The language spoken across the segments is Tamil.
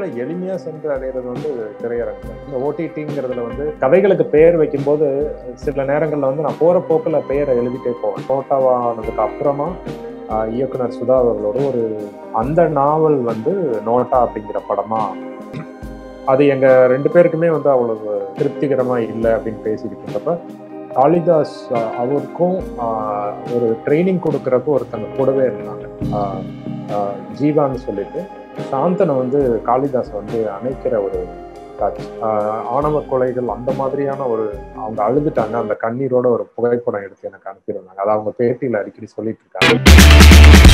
மக்களை எளிமையா சென்று அடையிறது வந்து திரையரங்கு இந்த ஓடிடிங்கிறதுல வந்து கதைகளுக்கு பெயர் வைக்கும்போது சில நேரங்கள்ல வந்து நான் போற போக்குல பெயரை எழுதிட்டே போவேன் நோட்டாவானதுக்கு அப்புறமா ஆஹ், இயக்குனர் சுதா அவர்களோட ஒரு அந்த நாவல் வந்து நோட்டா அப்படிங்கிற படமா அது எங்க ரெண்டு பேருக்குமே வந்து அவ்வளவு திருப்திகரமா இல்லை அப்படின்னு பேசிக்கிட்டு இருந்தப்ப காளிதாஸ் ஆஹ், அவருக்கும் ஆஹ், ஒரு ட்ரைனிங் கொடுக்கறப்ப ஒருத்தங்க கூடவே இருந்தாங்க ஆஹ், ஆஹ், ஜீவான்னு சொல்லிட்டு சாந்தனை வந்து காளிதாஸ் வந்து அணைக்கிற ஒரு காட்சி ஆஹ், ஆணவ கொலைகள் அந்த மாதிரியான ஒரு அவங்க அழுதுட்டாங்க அந்த கண்ணீரோட ஒரு புகைப்படம் எடுத்து எனக்கு அனுப்பியிருந்தாங்க அதை அவங்க பேட்டியில அடிக்கடி சொல்லிட்டு இருக்காங்க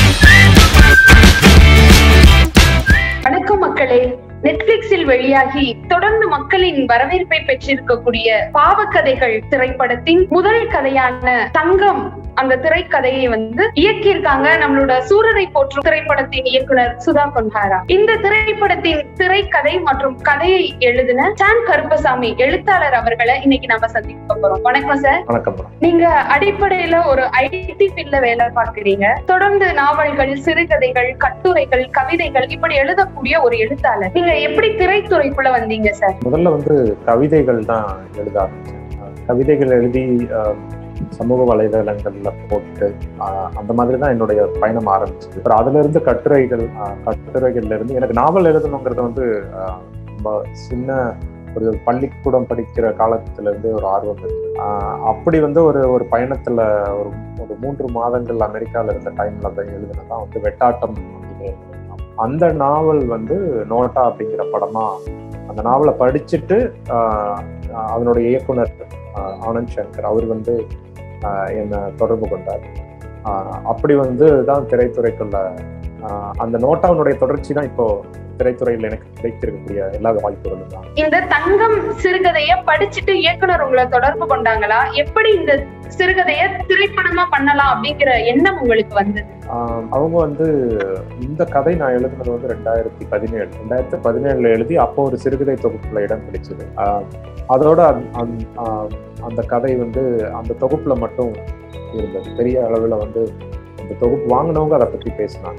வணக்கம் மக்களே நெட்ஃபிளிக்ஸில் வெளியாகி தொடர்ந்து மக்களின் வரவேற்பை பெற்றிருக்கக்கூடிய பாவக்கதைகள் திரைப்படத்தின் முதல் கதையான தங்கம் அந்த திரைக்கதையை வந்து இயக்கியிருக்காங்க நம்மளோட சூரரை போற்றும் திரைப்படத்தின் இயக்குனர் சுதா கொண்டாரா இந்த திரைப்படத்தின் திரைக்கதை மற்றும் கதையை எழுதின சான் கருப்பசாமி எழுத்தாளர் அவர்களை இன்னைக்கு நம்ம சந்திக்க போறோம் வணக்கம் சார் வணக்கம் மேடம் நீங்க அடிப்படையில ஒரு ஐடி ஃபீல்ட்ல வேலை பார்க்கிறீங்க தொடர்ந்து நாவல்கள் சிறுகதைகள் கட்டுரைகள் கவிதைகள் இப்படி எழுதக்கூடிய ஒரு எழுத்தாளர் நீங்க எப்படி திரைத்துறைக்குள்ள வந்தீங்க சார் முதல்ல வந்து கவிதைகள் தான் எழுத ஆரம்பிச்சேன் அஹ் கவிதைகள் எழுதி அஹ், சமூக வலைதளங்கள்ல போட்டு அஹ், அந்த மாதிரி தான் என்னுடைய பயணம் ஆரம்பிச்சது அப்புறம் அதுல இருந்து கட்டுரைகள் அஹ், கட்டுரைகள்ல இருந்து எனக்கு நாவல் எழுதணுங்கிறது வந்து அஹ், ரொம்ப சின்ன ஒரு பள்ளிக்கூடம் படிக்கிற காலத்துல இருந்தே ஒரு ஆர்வம் இருக்கு அஹ், அப்படி வந்து ஒரு ஒரு பயணத்துல ஒரு ஒரு மூன்று மாதங்கள் அமெரிக்கால இருந்த டைம்ல தான் எழுதுனதான் வந்து வெட்டாட்டம் அப்படின்னு எழுதினேன். அந்த நாவல் வந்து நோட்டா அப்படிங்கிற படமா அந்த நாவலை படிச்சுட்டு ஆஹ், ஆஹ், அதனுடைய இயக்குனர் ஆஹ், ஆனந்த் சங்கர் அவர் வந்து ஆஹ், என்னை தொடர்பு கொண்டார் ஆஹ், அப்படி வந்து தான் திரைத்துறைக்குள்ள ஆஹ், அந்த நோட்டாவினுடைய தொடர்ச்சி தான் இப்போ திரைத்துறையில் எனக்கு கிடைத்திருக்கக்கூடிய எல்லா வாய்ப்புகளும் தான் இந்த தங்கம் சிறுகதைய படிச்சுட்டு இயக்குனர் உங்களை தொடர்பு கொண்டாங்களா எப்படி இந்த சிறுகதைய திரைப்படமா பண்ணலாம் அப்படிங்கிற எண்ணம் உங்களுக்கு வந்தது ஆஹ், அவங்க வந்து இந்த கதை நான் எழுதுனது வந்து ரெண்டாயிரத்தி பதினேழு ரெண்டாயிரத்தி பதினேழுல எழுதி அப்போ ஒரு சிறுகதை தொகுப்புல இடம் பிடிச்சது ஆஹ், அதோட அந்த- அந்த- ஆஹ், அந்த கதை வந்து அந்த தொகுப்புல மட்டும் இருந்தது பெரிய அளவில் வந்து இந்த தொகுப்பு வாங்கினவங்க அதை பற்றி பேசினாங்க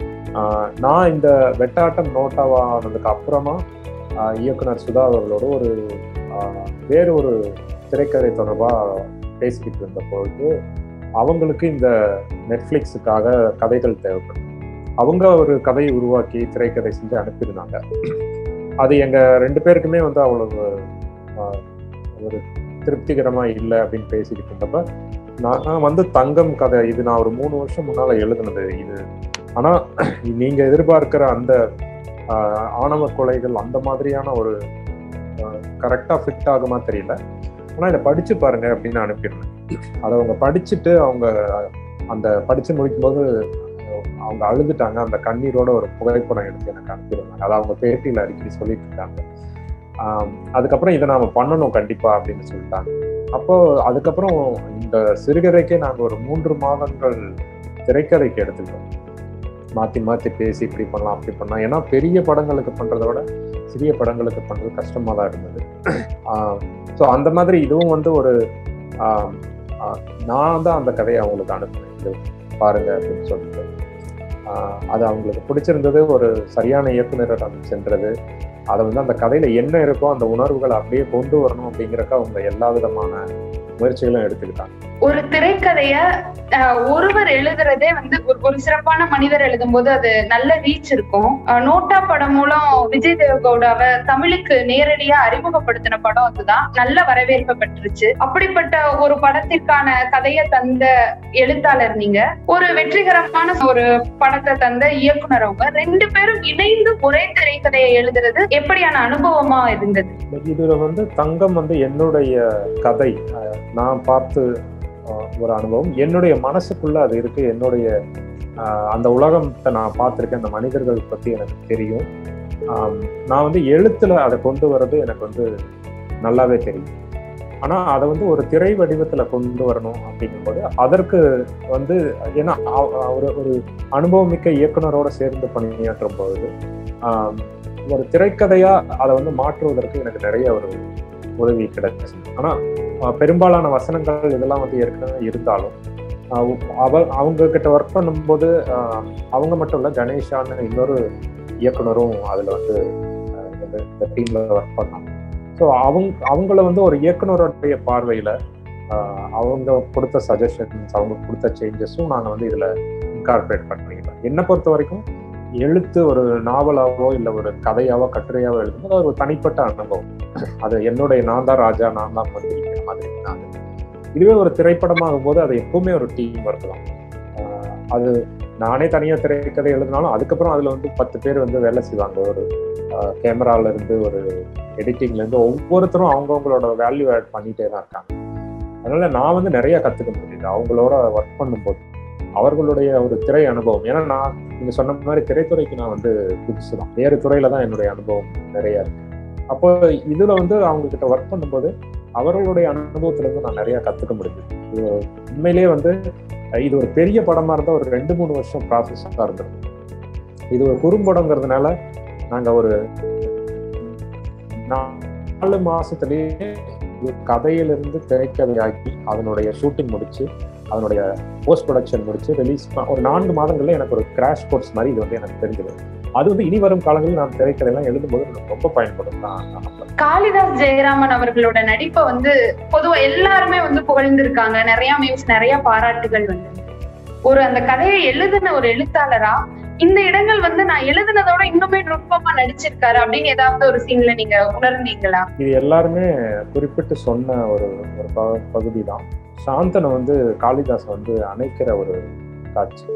ஆஹ், நான் இந்த வெட்டாட்டம் நோட்டாவானதுக்கு அப்புறமா ஆஹ், இயக்குனர் சுதா அவர்களோட ஒரு ஆஹ், வேறு ஒரு திரைக்கதை தொடர்பாக பேசிக்கிட்டு இருந்த பொழுது அவங்களுக்கு இந்த நெட்ஃப்ளிக்ஸுக்காக கதைகள் தேவைப்படும் அவங்க ஒரு கதையை உருவாக்கி திரைக்கதை செஞ்சு அனுப்பியிருந்தாங்க அது எங்க ரெண்டு பேருக்குமே வந்து அவ்வளவு ஆஹ், ஒரு திருப்திகரமா இல்லை அப்படின்னு பேசிக்கிட்டு இருந்தப்ப நான் வந்து தங்கம் கதை இது நான் ஒரு மூணு வருஷம் முன்னால எழுதுனது இது ஆனா நீங்க எதிர்பார்க்கிற அந்த ஆஹ், ஆணவ கொலைகள் அந்த மாதிரியான ஒரு கரெக்டா ஃபிட் ஆகுமா தெரியல ஆனா இதை படிச்சு பாருங்க அப்படின்னு அனுப்பியிருந்தேன் அதை அவங்க படிச்சுட்டு அவங்க அந்த படிச்சு முடிக்கும்போது அவங்க அழுதுட்டாங்க அந்த கண்ணீரோட ஒரு புகைப்படம் எடுத்து எனக்கு அனுப்பியிருந்தாங்க அதை அவங்க பேட்டியில அடிக்கடி சொல்லிட்டு இருக்காங்க ஆம், அதுக்கப்புறம் இதை நாம பண்ணணும் கண்டிப்பா அப்படின்னு சொல்லிட்டாங்க அப்போ அதுக்கப்புறம் இந்த சிறுகதைக்கே நாங்க ஒரு மூன்று மாதங்கள் திரைக்கதைக்கு எடுத்துக்கிட்டோம் மாத்தி மாத்தி பேசி இப்படி பண்ணலாம் அப்படி பண்ணலாம் ஏன்னா பெரிய படங்களுக்கு பண்றதை விட சிறிய படங்களுக்கு பண்றது கஷ்டமா தான் இருந்தது ஸோ அந்த மாதிரி இதுவும் வந்து ஒரு ஆம், ஆ, நான் தான் அந்த கதையை அவங்களுக்கு அனுப்புனேன் இது பாருங்க அப்படின்னு சொல்லிட்டு ஆஹ் அது அவங்களுக்கு பிடிச்சிருந்தது ஒரு சரியான இயக்குனரிடம் சென்றது அதை வந்து அந்த கதையில என்ன இருக்கோ அந்த உணர்வுகளை அப்படியே கொண்டு வரணும் அப்படிங்கிறக்க அவங்க எல்லா விதமான முயற்சிகளும் எடுத்துக்கிட்டாங்க ஒரு திரைக்கதைய அஹ், ஒருவர் எழுதுறதே வந்து ஒரு ஒரு சிறப்பான மனிதர் எழுதும் போது அது நல்ல ரீச் இருக்கும் அஹ், நோட்டா படம் மூலம் விஜய் தேவகவுடாவை தமிழுக்கு நேரடியா அறிமுகப்படுத்தின படம் அதுதான் நல்ல வரவேற்பு பெற்றுச்சு அப்படிப்பட்ட ஒரு படத்திற்கான கதையை தந்த எழுத்தாளர் நீங்க ஒரு வெற்றிகரமான ஒரு படத்தை தந்த இயக்குனர் அவங்க ரெண்டு பேரும் இணைந்து ஒரே திரைக்கதையை எழுதுறது எப்படியான அனுபவமா இருந்தது இதுல வந்து தங்கம் வந்து என்னுடைய கதை அஹ் நான் பார்த்து அஹ், ஒரு அனுபவம் என்னுடைய மனசுக்குள்ள அது இருக்கு என்னுடைய அஹ், அந்த உலகத்தை நான் பார்த்துருக்கேன் அந்த மனிதர்கள் பத்தி எனக்கு தெரியும் ஆம், நான் வந்து எழுத்துல அதை கொண்டு வர்றது எனக்கு வந்து நல்லாவே தெரியும் ஆனா அதை வந்து ஒரு திரை வடிவத்துல கொண்டு வரணும் அப்படிங்கும்போது அதற்கு வந்து ஏன்னா அவ- ஒரு ஒரு அனுபவமிக்க இயக்குனரோட சேர்ந்து பணியாற்றும் பொழுது ஆம், ஒரு திரைக்கதையா அதை வந்து மாற்றுவதற்கு எனக்கு நிறைய ஒரு உதவி கிடைச்சு ஆனா அஹ், பெரும்பாலான வசனங்கள் இதெல்லாம் வந்து ஏற்கனவே இருந்தாலும் அவ அவங்க கிட்ட ஒர்க் பண்ணும்போது அவங்க மட்டும் இல்ல கணேஷான்னு இன்னொரு இயக்குனரும் அதுல வந்து இந்த டீம்ல ஒர்க் பண்ணாங்க ஸோ அவங்க அவங்கள வந்து ஒரு இயக்குனருடைய பார்வையில அவங்க கொடுத்த சஜஷன்ஸ் அவங்க கொடுத்த சேஞ்சஸும் நாங்கள் வந்து இதில் இன்கார்பரேட் பண்ணிக்கலாம் என்னை பொறுத்த வரைக்கும் எழுத்து ஒரு நாவலாவோ இல்லை ஒரு கதையாவோ கட்டுரையாவோ எழுதும்போது அது ஒரு தனிப்பட்ட அனுபவம் அது என்னுடைய நான் தான் ராஜா நான் தான் மந்திரிக்கிற மாதிரி நான் இதுவே ஒரு திரைப்படமாகும் போது அது எப்பவுமே ஒரு டீம் ஒர்க் தான் அது நானே தனியாக திரைக்கதை எழுதினாலும் அதுக்கப்புறம் அதில் வந்து பத்து பேர் வந்து வேலை செய்வாங்க ஒரு கேமரால இருந்து ஒரு எடிட்டிங்ல இருந்து ஒவ்வொருத்தரும் அவங்கவுங்களோட வேல்யூ ஆட் பண்ணிட்டே தான் இருக்காங்க அதனால நான் வந்து நிறைய கத்துக்க முடியுது அவங்களோட ஒர்க் பண்ணும்போது அவர்களுடைய ஒரு திரை அனுபவம் ஏன்னா நான் நீங்க சொன்ன மாதிரி திரைத்துறைக்கு நான் வந்து புதுசு தான் வேறு துறையில தான் என்னுடைய அனுபவம் நிறைய இருக்கு அப்போ இதுல வந்து அவங்க கிட்ட ஒர்க் பண்ணும்போது அவர்களுடைய அனுபவத்துல இருந்து நான் நிறைய கத்துக்க முடியுது இது உண்மையிலேயே வந்து இது ஒரு பெரிய படமா இருந்தா ஒரு ரெண்டு மூணு வருஷம் ப்ராசஸா இருந்திருக்கும் இது ஒரு குறும்படங்கிறதுனால நாங்க ஒரு நாலு மாசத்துலயே கதையிலிருந்து திரைக்கதையாக்கி அதனுடைய ஷூட்டிங் முடிச்சு அதனுடைய போஸ்ட் ப்ரொடக்ஷன் முடிச்சு ரிலீஸ் ஒரு நான்கு மாதங்கள்ல எனக்கு ஒரு கிராஷ் கோர்ஸ் மாதிரி இது வந்து எனக்கு தெரிஞ்சது அது வந்து இனி வரும் காலங்களில் நான் திரைக்கதையெல்லாம் எழுதும்போது எனக்கு ரொம்ப பயன்படும் தான் காளிதாஸ் ஜெயராமன் அவர்களோட நடிப்பை வந்து பொதுவா எல்லாருமே வந்து புகழ்ந்திருக்காங்க நிறைய மீன்ஸ் நிறைய பாராட்டுகள் வந்து ஒரு அந்த கதையை எழுதின ஒரு எழுத்தாளரா இந்த இடங்கள் வந்து நான் எழுதுனதோட இன்னுமே நுட்பமா நடிச்சிருக்காரு அப்படின்னு ஏதாவது ஒரு சீன்ல நீங்க உணர்ந்தீங்களா இது எல்லாருமே குறிப்பிட்டு சொன்ன ஒரு ஒரு பகுதி தான் சாந்தனை வந்து காளிதாஸ் வந்து அணைக்கிற ஒரு காட்சி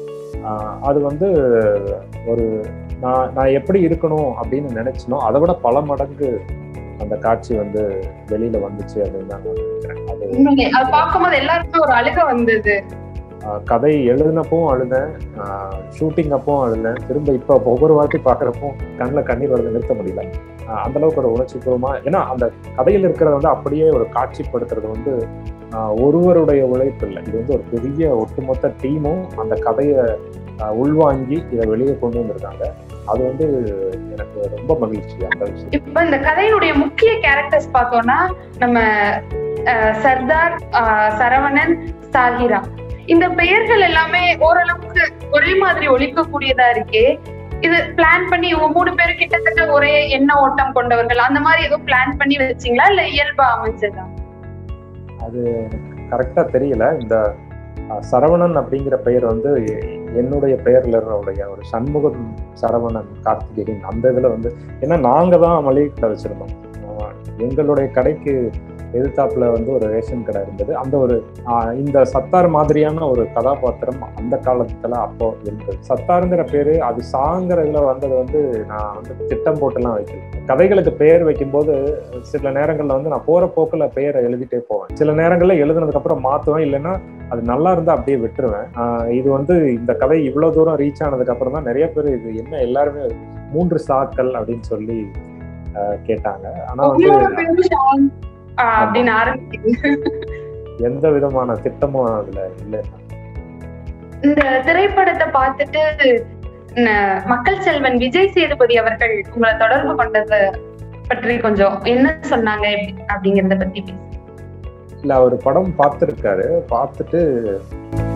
அது வந்து ஒரு நான் நான் எப்படி இருக்கணும் அப்படின்னு நினைச்சனோ அதை விட பல மடங்கு அந்த காட்சி வந்து வெளியில வந்துச்சு அப்படின்னு நான் நினைக்கிறேன் அது பார்க்கும்போது எல்லாருக்குமே ஒரு அழுக வந்தது கதை எழுதினப்பவும் அழுதேன் ஷூட்டிங் அப்பவும் அழுதேன் திரும்ப இப்போ ஒவ்வொரு வாட்டி பார்க்குறப்போ கண்ணில் கண்ணீர் வரது நிறுத்த முடியல அந்த அளவுக்கு ஒரு உணர்ச்சிபூர்வமா ஏன்னா அந்த கதையில் இருக்கிறத வந்து அப்படியே ஒரு காட்சிப்படுத்துறது வந்து ஒருவருடைய உழைப்பு இல்லை இது வந்து ஒரு பெரிய ஒட்டுமொத்த டீமும் அந்த கதையை உள்வாங்கி இதை வெளியே கொண்டு வந்திருக்காங்க அது வந்து எனக்கு ரொம்ப மகிழ்ச்சி அந்த விஷயம் இப்ப இந்த கதையினுடைய முக்கிய கேரக்டர்ஸ் பார்த்தோம்னா நம்ம சர்தார் சரவணன் சாகிரா இந்த பெயர்கள் எல்லாமே ஓரளவுக்கு ஒரே மாதிரி ஒழிக்கக்கூடியதா இருக்கே இது பிளான் பண்ணி இவங்க மூணு பேரும் கிட்டத்தட்ட ஒரே எண்ண ஓட்டம் கொண்டவர்கள் அந்த மாதிரி எதுவும் பிளான் பண்ணி வச்சீங்களா இல்ல இயல்பா அமைஞ்சதா அது கரெக்டா தெரியல இந்த சரவணன் அப்படிங்கிற பெயர் வந்து என்னுடைய பெயர்ல இருந்தவுடைய ஒரு சண்முகம் சரவணன் கார்த்திகேயன் அந்த இதுல வந்து ஏன்னா நாங்க தான் மளிகை கடை வச்சிருந்தோம் எங்களுடைய கடைக்கு எதிர்த்தாப்புல வந்து ஒரு ரேஷன் கடை இருந்தது அந்த ஒரு இந்த சத்தார் மாதிரியான ஒரு கதாபாத்திரம் அந்த காலத்துல அப்போ இருந்தது சத்தாருங்கிற பேரு அது சாங்கிறதுல வந்தது வந்து நான் வந்து திட்டம் போட்டுலாம் வைக்கல கதைகளுக்கு பெயர் வைக்கும்போது சில நேரங்கள்ல வந்து நான் போற போக்குல பெயரை எழுதிட்டே போவேன் சில நேரங்கள்ல எழுதுனதுக்கு அப்புறம் மாத்துவேன் இல்லைன்னா அது நல்லா இருந்தா அப்படியே விட்டுருவேன் இது வந்து இந்த கதை இவ்வளவு தூரம் ரீச் ஆனதுக்கு அப்புறம் தான் நிறைய பேர் இது என்ன எல்லாருமே மூன்று சாக்கள் அப்படின்னு சொல்லி கேட்டாங்க ஆனா வந்து அப்படின்னு ஆரம்பிக்கிறீங்க எந்த விதமான திட்டமும் அதுல இல்லை இந்த திரைப்படத்தை பார்த்துட்டு மக்கள் செல்வன் விஜய் சேதுபதி அவர்கள் உங்களை தொடர்பு கொண்டதை பற்றி கொஞ்சம் என்ன சொன்னாங்க அப்படிங்கறத பத்தி இல்ல அவர் படம் பார்த்திருக்காரு பார்த்துட்டு